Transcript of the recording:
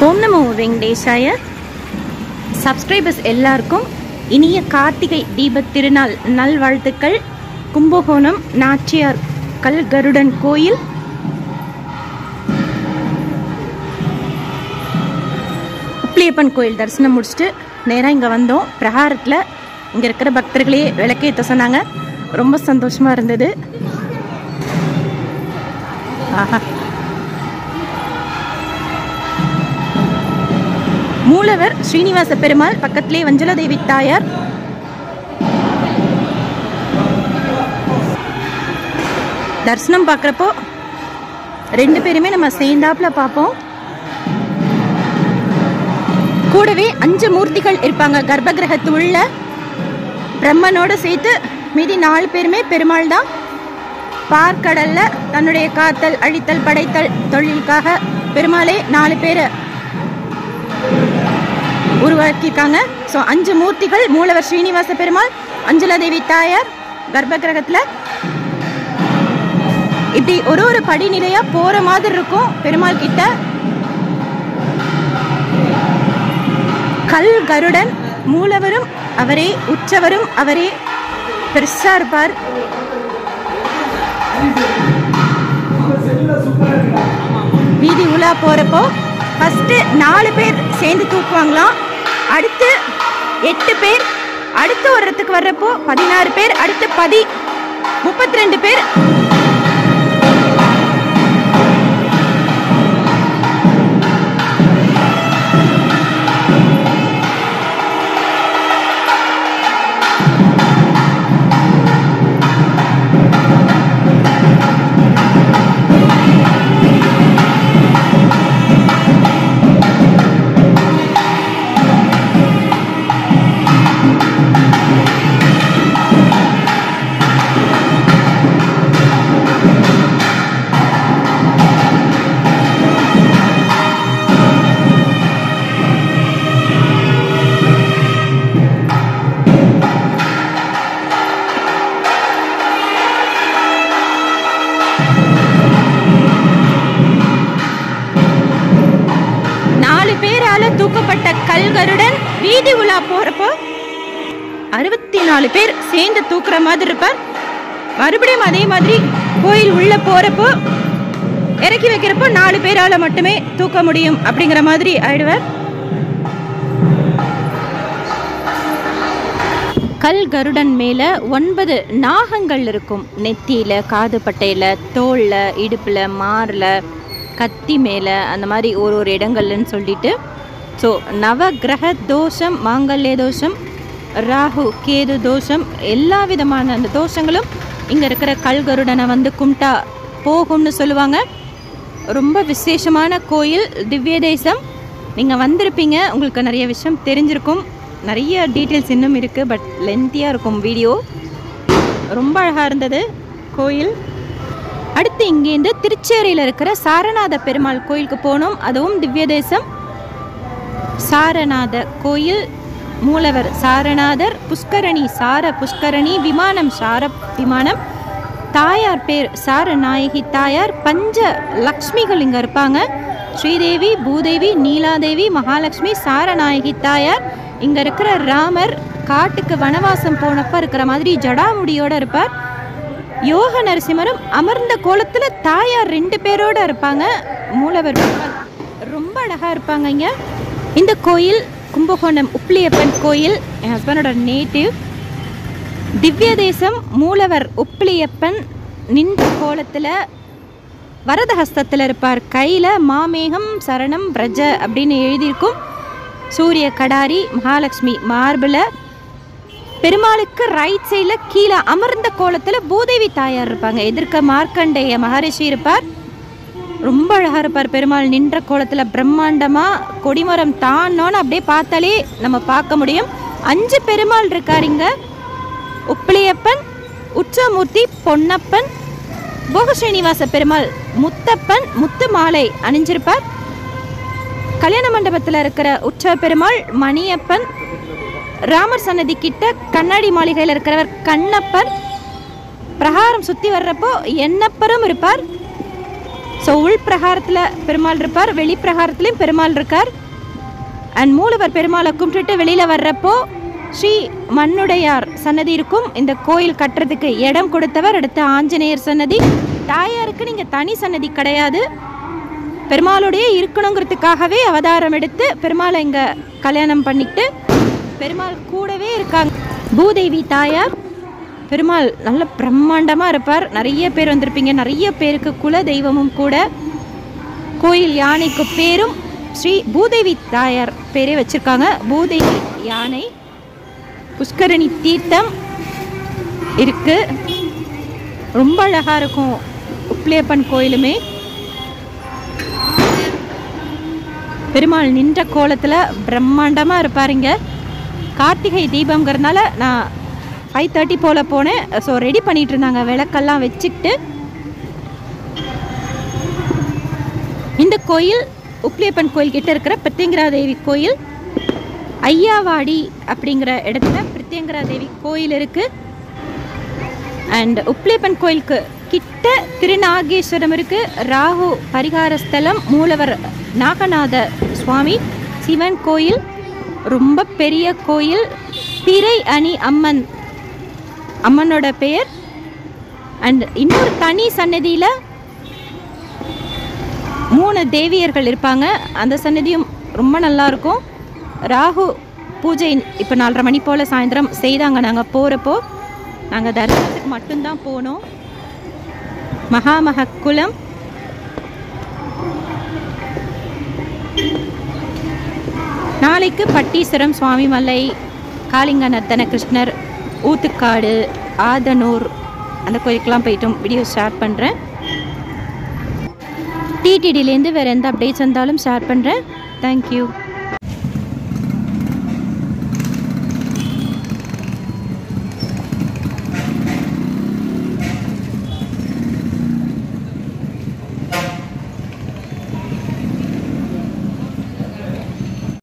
ஓம் நமோ வெங்கடேஷாய சப்ஸ்கிரைபர்ஸ் எல்லாருக்கும் இனிய கார்த்திகை தீபத் திருநாள் நல்வாழ்த்துக்கள் கும்பகோணம் நாச்சியார் கல் கருடன் கோயில் உப்ளியப்பன் கோயில் தரிசனம் முடிச்சுட்டு நேராக இங்கே வந்தோம் பிரகாரத்தில் இங்கே இருக்கிற பக்தர்களே விளக்கேற்ற சொன்னாங்க ரொம்ப சந்தோஷமாக இருந்தது ஆஹா மூலவர் ஸ்ரீனிவாச பெருமாள் பக்கத்திலே வஞ்சலதேவி தாயார் தரிசனம் பார்க்குறப்போ ரெண்டு பேருமே நம்ம சேர்ந்தாப்புல பார்ப்போம் கூடவே அஞ்சு மூர்த்திகள் இருப்பாங்க கர்ப்ப கிரகத்து உள்ள பிரம்மனோட சேர்த்து மீதி நாலு பேருமே பெருமாள் தான் பார்க்கடல்ல தன்னுடைய காத்தல் அழித்தல் படைத்தல் தொழிலுக்காக பெருமாளே நாலு பேரை உருவாக்கியிருக்காங்க ஸோ அஞ்சு மூர்த்திகள் மூலவர் ஸ்ரீனிவாச பெருமாள் அஞ்சலாதேவி தாயார் கர்ப்ப கிரகத்தில் இப்படி ஒரு ஒரு படிநிலையா போற மாதிரி இருக்கும் பெருமாள் கிட்ட கல் கருடன் மூலவரும் அவரே உற்சவரும் அவரே பெருசா இருப்பார் வீதி உலா போறப்போ ஃபர்ஸ்ட் நாலு பேர் சேர்ந்து தூக்குவாங்களாம் அடுத்து எட்டு பேர் அடுத்து வர்றதுக்கு வர்றப்போ பதினாறு பேர் அடுத்து பதி முப்பத்தி ரெண்டு பேர் நாலு பேரால தூக்கப்பட்ட கல்கருடன் வீதி உலா போறப்போ அறுபத்தி நாலு பேர் சேர்ந்து தூக்குற மாதிரி இருப்பார் மறுபடியும் அதே மாதிரி கோயில் உள்ள போறப்போ இறக்கி வைக்கிறப்போ நாலு பேரால மட்டுமே தூக்க முடியும் அப்படிங்கிற மாதிரி ஆயிடுவார் கல் கருடன் மேல ஒன்பது நாகங்கள் இருக்கும் நெத்தியில காது பட்டையில தோல்ல இடுப்புல மார்ல கத்தி மேல அந்த மாதிரி ஒரு ஒரு இடங்கள்லன்னு சொல்லிட்டு ஸோ நவ கிரக தோஷம் மாங்கல்ய தோஷம் ராகு கேது தோஷம் எல்லா விதமான அந்த தோஷங்களும் இங்கே இருக்கிற கல் கருடனை வந்து கும்பிட்டா போகும்னு சொல்லுவாங்க ரொம்ப விசேஷமான கோயில் திவ்ய தேசம் நீங்கள் வந்திருப்பீங்க உங்களுக்கு நிறைய விஷயம் தெரிஞ்சிருக்கும் நிறைய டீட்டெயில்ஸ் இன்னும் இருக்குது பட் லென்த்தியாக இருக்கும் வீடியோ ரொம்ப அழகாக இருந்தது கோயில் அடுத்து இங்கேருந்து திருச்சேரியில் இருக்கிற சாரநாத பெருமாள் கோயிலுக்கு போனோம் அதுவும் திவ்ய தேசம் சாரநாத கோயில் மூலவர் சாரநாதர் புஷ்கரணி சார புஷ்கரணி விமானம் சார விமானம் தாயார் பேர் சாரநாயகி தாயார் பஞ்ச லக்ஷ்மிகள் இங்கே இருப்பாங்க ஸ்ரீதேவி பூதேவி நீலாதேவி மகாலட்சுமி சாரநாயகி தாயார் இங்கே இருக்கிற ராமர் காட்டுக்கு வனவாசம் போனப்ப இருக்கிற மாதிரி ஜடாமுடியோட இருப்பார் யோக நரசிம்மரும் அமர்ந்த கோலத்துல தாயார் ரெண்டு பேரோட இருப்பாங்க மூலவர் பெருமாள் ரொம்ப அழகா இருப்பாங்க இங்க இந்த கோயில் கும்பகோணம் உப்ளியப்பன் கோயில் என் ஹஸ்பண்டோட நேட்டிவ் திவ்ய தேசம் மூலவர் உப்ளியப்பன் நின்ற கோலத்துல வரதஹஸ்தத்தில் இருப்பார் கையில் மாமேகம் சரணம் பிரஜ அப்படின்னு எழுதியிருக்கும் சூரிய கடாரி மகாலட்சுமி மார்பில் பெருமாளுக்கு ரைட் சைடில் கீழே அமர்ந்த கோலத்தில் பூதேவி தாயார் இருப்பாங்க எதிர்க்க மார்க்கண்டேய மகரிஷி இருப்பார் ரொம்ப அழகாக இருப்பார் பெருமாள் நின்ற கோலத்தில் பிரம்மாண்டமாக கொடிமரம் தானோன்னு அப்படியே பார்த்தாலே நம்ம பார்க்க முடியும் அஞ்சு பெருமாள் இருக்கார் இங்க உப்பிலியப்பன் உச்சமூர்த்தி பொன்னப்பன் போகஸ்ரீனிவாச பெருமாள் முத்தப்பன் முத்து மாலை அணிஞ்சிருப்பார் கல்யாண மண்டபத்தில் இருக்கிற உற்சவ பெருமாள் மணியப்பன் ராமர் சன்னதி கிட்ட கண்ணாடி மாளிகையில் இருக்கிறவர் கண்ணப்பர் பிரகாரம் சுற்றி வர்றப்போ எண்ணப்பரும் இருப்பார் ஸோ உள் பிரகாரத்தில் பெருமாள் இருப்பார் வெளிப்பிரகாரத்துலேயும் பெருமாள் இருக்கார் அண்ட் மூலவர் பெருமாளை கும்பிட்டுட்டு வெளியில் வர்றப்போ ஸ்ரீ மண்ணுடையார் சன்னதி இருக்கும் இந்த கோயில் கட்டுறதுக்கு இடம் கொடுத்தவர் அடுத்து ஆஞ்சநேயர் சன்னதி தாயாருக்கு நீங்கள் தனி சன்னதி கிடையாது பெருமாளோடயே இருக்கணுங்கிறதுக்காகவே அவதாரம் எடுத்து பெருமாளை இங்கே கல்யாணம் பண்ணிட்டு பெருமாள் கூடவே இருக்காங்க பூதேவி தாயார் பெருமாள் நல்ல பிரம்மாண்டமாக இருப்பார் நிறைய பேர் வந்திருப்பீங்க நிறைய பேருக்கு குல தெய்வமும் கூட கோயில் யானைக்கு பேரும் ஸ்ரீ பூதேவி தாயார் பேரே வச்சிருக்காங்க பூதேவி யானை புஷ்கரணி தீர்த்தம் இருக்கு ரொம்ப அழகா இருக்கும் உப்ளியப்பன் கோயிலுமே பெருமாள் நின்ற கோலத்தில் பிரம்மாண்டமாக இருப்பாருங்க கார்த்திகை தீபம்ங்கிறதுனால நான் ஃபைவ் தேர்ட்டி போல் போனேன் ஸோ ரெடி பண்ணிட்டு இருந்தாங்க விளக்கெல்லாம் வச்சுக்கிட்டு இந்த கோயில் உப்ளியப்பன் கோயில் கிட்ட இருக்கிற பிரத்யங்கரா தேவி கோயில் ஐயாவாடி அப்படிங்கிற இடத்துல பிரத்யங்கரா தேவி கோயில் இருக்கு அண்ட் உப்ளியப்பன் கோயிலுக்கு கிட்ட திருநாகேஸ்வரம் இருக்கு ராகு பரிகார ஸ்தலம் மூலவர் நாகநாத சுவாமி சிவன் கோயில் ரொம்ப பெரிய கோயில் பிறை அணி அம்மன் அம்மனோட பெயர் அண்ட் இன்னொரு தனி சன்னதியில் மூணு தேவியர்கள் இருப்பாங்க அந்த சன்னதியும் ரொம்ப நல்லா இருக்கும் ராகு பூஜை இப்போ நாலரை மணி போல் சாயந்தரம் செய்தாங்க நாங்கள் போகிறப்போ நாங்கள் தரிசனத்துக்கு மட்டும்தான் போனோம் மகாமக குலம் நாளைக்கு பட்டீஸ்வரம் சுவாமிமலை காளிங்க நர்த்தன கிருஷ்ணர் ஊத்துக்காடு ஆதனூர் அந்த கோயிலுக்கெல்லாம் போயிட்டோம் வீடியோ ஷேர் பண்ணுறேன் டிடிடிலேருந்து வேறு எந்த அப்டேட்ஸ் வந்தாலும் ஷேர் பண்ணுறேன் தேங்க்யூ